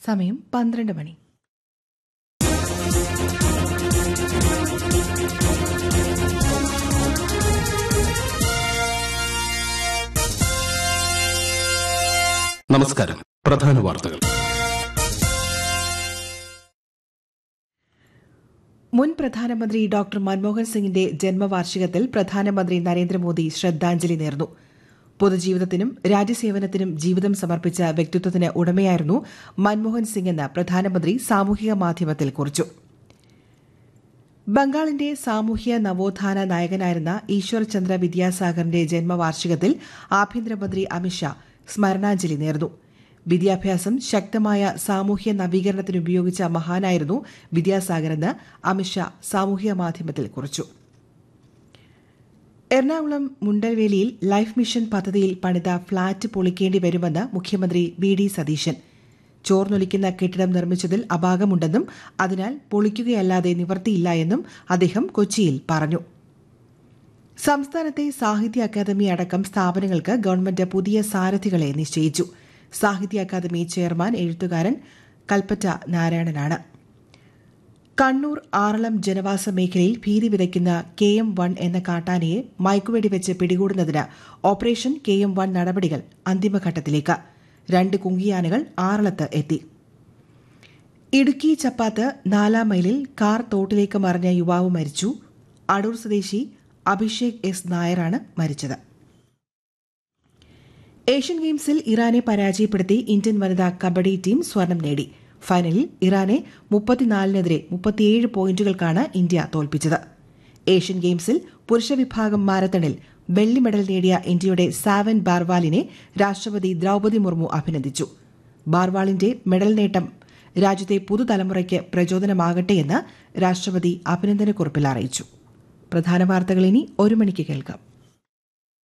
സമയം പന്ത്രണ്ട് മണി നമസ്കാരം പ്രധാന വാർത്തകൾ മുൻ പ്രധാനമന്ത്രി ഡോക്ടർ മൻമോഹൻ സിംഗിന്റെ ജന്മവാർഷികത്തിൽ പ്രധാനമന്ത്രി നരേന്ദ്രമോദി ശ്രദ്ധാഞ്ജലി നേർന്നു പൊതുജീവിതത്തിനും രാജ്യസേവനത്തിനും ജീവിതം സമർപ്പിച്ച വ്യക്തിത്വത്തിന് ഉടമയായിരുന്നു മൻമോഹൻ സിംഗ് എന്ന് പ്രധാനമന്ത്രി സാമൂഹിക മാധ്യമത്തിൽ കുറിച്ചു ബംഗാളിന്റെ സാമൂഹ്യ നവോത്ഥാന നായകനായിരുന്ന ഈശ്വർ ചന്ദ്ര വിദ്യാസാഗറിന്റെ ജന്മവാർഷികത്തിൽ ആഭ്യന്തരമന്ത്രി അമിത്ഷാ സ്മരണാഞ്ജലി നേർന്നു വിദ്യാഭ്യാസം ശക്തമായ സാമൂഹ്യ നവീകരണത്തിന് ഉപയോഗിച്ച മഹാനായിരുന്നു വിദ്യാസാഗറെന്ന് അമിത്ഷാ സാമൂഹ്യ മാധ്യമത്തിൽ കുറിച്ചു എറണാകുളം മുണ്ടൽവേലിയിൽ ലൈഫ് മിഷൻ പദ്ധതിയിൽ പണിത ഫ്ളാറ്റ് പൊളിക്കേണ്ടി വരുമെന്ന് മുഖ്യമന്ത്രി വി ഡി സതീശൻ ചോർന്നൊലിക്കുന്ന കെട്ടിടം നിർമ്മിച്ചതിൽ അപാകമുണ്ടെന്നും അതിനാൽ പൊളിക്കുകയല്ലാതെ നിവർത്തിയില്ല എന്നും അദ്ദേഹം കൊച്ചിയിൽ പറഞ്ഞു സംസ്ഥാനത്തെ സാഹിത്യ അക്കാദമി അടക്കം സ്ഥാപനങ്ങൾക്ക് ഗവൺമെന്റ് പുതിയ സാരഥികളെ നിശ്ചയിച്ചു സാഹിത്യ അക്കാദമി ചെയർമാൻ എഴുത്തുകാരൻ കൽപ്പറ്റ നാരായണനാണ് കണ്ണൂർ ആറളം ജനവാസ മേഖലയിൽ ഭീതി വിതയ്ക്കുന്ന കെ എം വൺ എന്ന കാട്ടാനയെ മയക്കുവെടിവെച്ച് പിടികൂടുന്നതിന് ഓപ്പറേഷൻ കെ എം വൺ നടപടികൾ അന്തിമഘട്ടത്തിലേക്ക് രണ്ട് കുങ്കിയാനകൾ ആറളത്ത് എത്തി ഇടുക്കി ചപ്പാത്ത് നാലാം മൈലിൽ കാർ തോട്ടിലേക്ക് മറിഞ്ഞ യുവാവ് മരിച്ചു അടൂർ സ്വദേശി അഭിഷേക് എസ് നായരാണ് മരിച്ചത് ഏഷ്യൻ ഗെയിംസിൽ ഇറാനെ പരാജയപ്പെടുത്തി ഇന്ത്യൻ വനിതാ കബഡി ടീം സ്വർണം നേടി ഫൈനലിൽ ഇറാനെ മുപ്പത്തിനാലിനെതിരെ മുപ്പത്തിയേഴ് പോയിന്റുകൾക്കാണ് ഇന്ത്യ തോൽപ്പിച്ചത് ഏഷ്യൻ ഗെയിംസിൽ പുരുഷ വിഭാഗം മാരത്തണിൽ വെള്ളി മെഡൽ നേടിയ ഇന്ത്യയുടെ സാവൻ ബാർവാലിനെ രാഷ്ട്രപതി ദ്രൌപതി മുർമു അഭിനന്ദിച്ചു ബാർവാളിന്റെ മെഡൽ നേട്ടം രാജ്യത്തെ പുതുതലമുറയ്ക്ക് പ്രചോദനമാകട്ടെയെന്ന് രാഷ്ട്രപതി അഭിനന്ദനക്കുറിപ്പിൽ അറിയിച്ചു പ്രധാന വാർത്തകൾ ഇനി ഒരു മണിക്ക് കേൾക്കാം